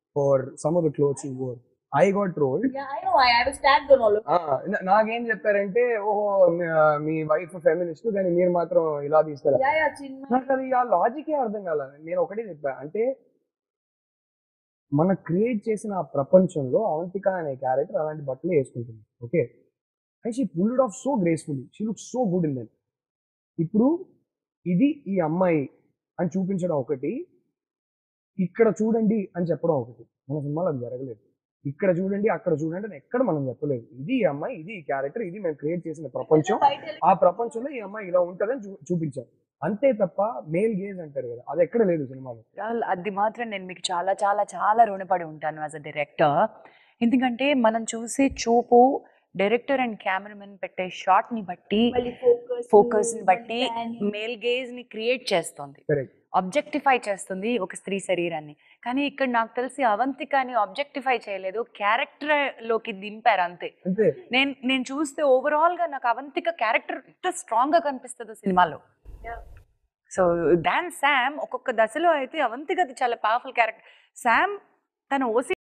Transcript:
or some of the clothes you wore. I got trolled. Yeah, I know. I, I was tagged on all of ఆ, నా- నాకేం చెప్పారంటే ఓహో మీ- ఆ, మీ wife feminist కానీ మీరు మాత్రం ఇలా తీస్తారా Yeah, yeah, Chinmay. నాకు అది ఆ లాజికే అర్థం కాల నేను ఒకటే చెప్పా అంటే మన క్రియేట్ చేసిన ఆ ప్రపంచంలో అవంతిక అనే క్యారెక్టర్ అలాంటి బట్టలు వేసుకుంటుంది okay and she pulled off so gracefully she look so good in then ఇప్పుడు ఇది ఈ అమ్మాయి అని చూపించడం ఒకటి ఇక్కడ చూడండి అని చెప్పడం ఒకటి మన సినిమాలో అది జరగలేదు ఇక్కడ చూడండి అక్కడ చూడండి అని ఎక్కడ మనం చెప్పలేదు ఇది ఈ అమ్మాయి ఇది ఈ క్యారెక్టర్ ఇది మేము క్రియేట్ చేసిన ప్రపంచం బయట ఆ ప్రపంచంలో ఈ అమ్మాయి ఇలా ఉంటుందని చూ చూపించారు అంతే తప్ప మేల్ గేజ్ అంటారు కదా అది ఎక్కడ లేదు సినిమాలో Well, అది మాత్రం నేను మీకు చాలా చాలా చాలా రుణపడి ఉంటాను యాజ్ అ డైరెక్టర్ ఎందుకంటే మనం చూసే చూపు డైరెక్టర్ అండ్ కెమెరామెన్ పెట్టే షాట్ ని బట్టి మళ్ళీ focus, ఫోకస్ ని మళ్ళీ బట్టి panning. మేల్ గేజ్ ని క్రియేట్ చేస్తుంది కరెక్ట్ ఆబ్జెక్టిఫై చేస్తుంది ఒక స్త్రీ శరీరాన్ని కానీ ఇక్కడ నాకు తెలిసి అవంతికని ఆబ్జెక్టిఫై చేయలేదు క్యారెక్టర్ లోకి దింపారు అంతే అంతే నేను నేను చూస్తే ఓవరాల్ గా నాకు అవంతిక క్యారెక్టర్ ఎంత స్ట్రాంగ్ గా కనిపిస్తుందో సినిమాలో Yeah. సో దాన్ శామ్ ఒక్కొక్క దశలో అయితే అవంతికది చాలా పవర్ఫుల్ క్యారెక్టర్ శామ్ తన ఓసి